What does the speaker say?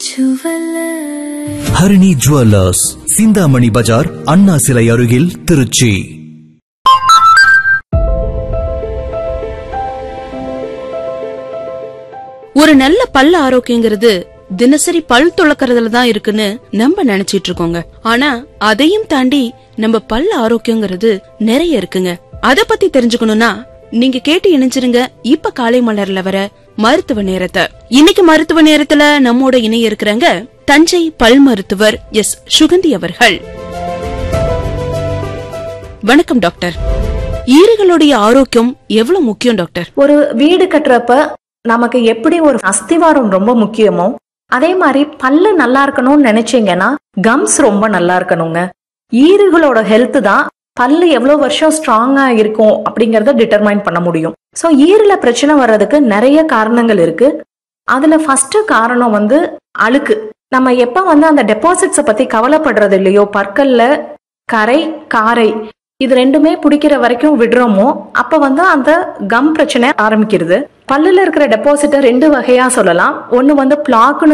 jeweller Harini jewellers Chintamani Bazaar Anna சிலை அருகில் திருச்சி ஒரு நல்ல பல்ல ஆரோக்கியங்கிறது தினசரி பல் துளக்கறதுல தான் இருக்குன்னு நம்ம நினைச்சிட்டு இருக்கோங்க ஆனா அதையும் தாண்டி நம்ம பல்ல ஆரோக்கியங்கிறது நிறைய இருக்குங்க அத பத்தி தெரிஞ்சுக்கணும்னா நீங்க கேட்டு இணைஞ்சிருங்க இப்ப காலை மலர்ல வர மருத்துவ நேரத்தை இன்னைக்கு மருத்துவ நேரத்துல நம்மோட இணைய இருக்கிறாங்க தஞ்சை பல் மருத்துவர் எஸ் சுகந்தி அவர்கள் வணக்கம் டாக்டர் ஈறுகளுடைய ஆரோக்கியம் எவ்வளவு முக்கியம் டாக்டர் ஒரு வீடு கட்டுறப்ப நமக்கு எப்படி ஒரு அஸ்திவாரம் ரொம்ப முக்கியமோ அதே மாதிரி பல்லு நல்லா இருக்கணும்னு நினைச்சீங்கன்னா கம்ஸ் ரொம்ப நல்லா இருக்கணுங்க ஈறுகளோட ஹெல்த் தான் பல்லு எவ்வளவு வருஷம் ஸ்ட்ராங்கா இருக்கும் அப்படிங்கறத டிட்டர்மைன் பண்ண முடியும் சோ ஈரல பிரச்சனை வர்றதுக்கு நிறைய காரணங்கள் இருக்கு அதுல ஃபர்ஸ்ட் காரணம் வந்து அழுக்கு நம்ம எப்ப வந்து அந்த டெபாசிட்ஸை பத்தி கவலைப்படுறது இல்லையோ பற்கல்ல கரை காரை இது ரெண்டுமே பிடிக்கிற வரைக்கும் விடுறோமோ அப்ப வந்து அந்த கம் பிரச்சனை ஆரம்பிக்கிறது பல்லுல இருக்கிற டெபாசிட்டை ரெண்டு வகையா சொல்லலாம் ஒன்னு வந்து பிளாக்னு